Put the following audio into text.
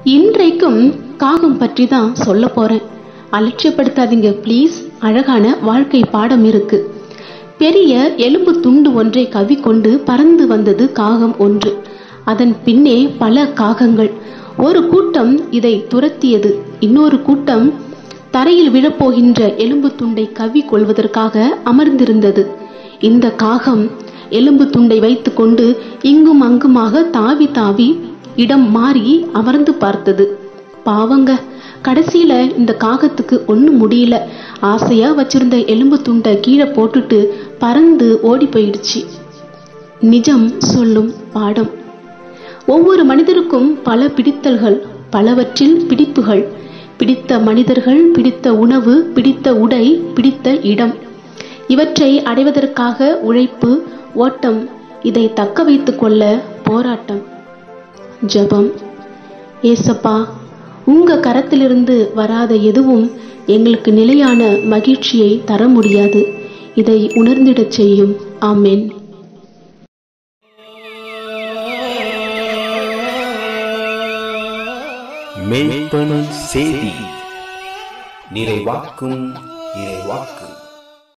இன்றைக்கும் காகம் பற்றி தான் சொல்ல போறேன் அலட்சியப்படுத்தாதீங்க ப்ளீஸ் அழகான வாழ்க்கை பாடம் இருக்கு பெரிய எலும்பு துண்டு ஒன்றை கவ்விக்கொண்டு பறந்து வந்தது காகம் ஒன்று அதன் பின்னே பல காகங்கள் ஒரு கூட்டம் இதை துரத்தியது இன்னொரு கூட்டம் தரையில் விழப்போகின்ற எலும்பு துண்டை கவ்வி கொள்வதற்காக அமர்ந்திருந்தது இந்த காகம் எலும்பு துண்டை வைத்துக்கொண்டு இங்கும் அங்குமாக தாவி தாவி இடம் மாறி அமர்ந்து பார்த்தது பாவங்க கடைசியில இந்த காகத்துக்கு ஒன்றும் முடியல ஆசையா வச்சிருந்த எலும்பு துண்டை கீழே போட்டுட்டு பறந்து ஓடி போயிடுச்சு நிஜம் சொல்லும் பாடம் ஒவ்வொரு மனிதருக்கும் பல பிடித்தல்கள் பலவற்றில் பிடிப்புகள் பிடித்த மனிதர்கள் பிடித்த உணவு பிடித்த உடை பிடித்த இடம் இவற்றை அடைவதற்காக உழைப்பு ஓட்டம் இதை தக்க வைத்துக் கொள்ள போராட்டம் ஜெபம் ஏசப்பா உங்க கரத்திலிருந்து வராத எதுவும் எங்களுக்கு நிலையான மகிழ்ச்சியை தர முடியாது இதை உணர்ந்திடச் செய்யும் ஆமென் மெய்ப்பனும் செய்தி நிறைவாக்கும் இறைவாக்கு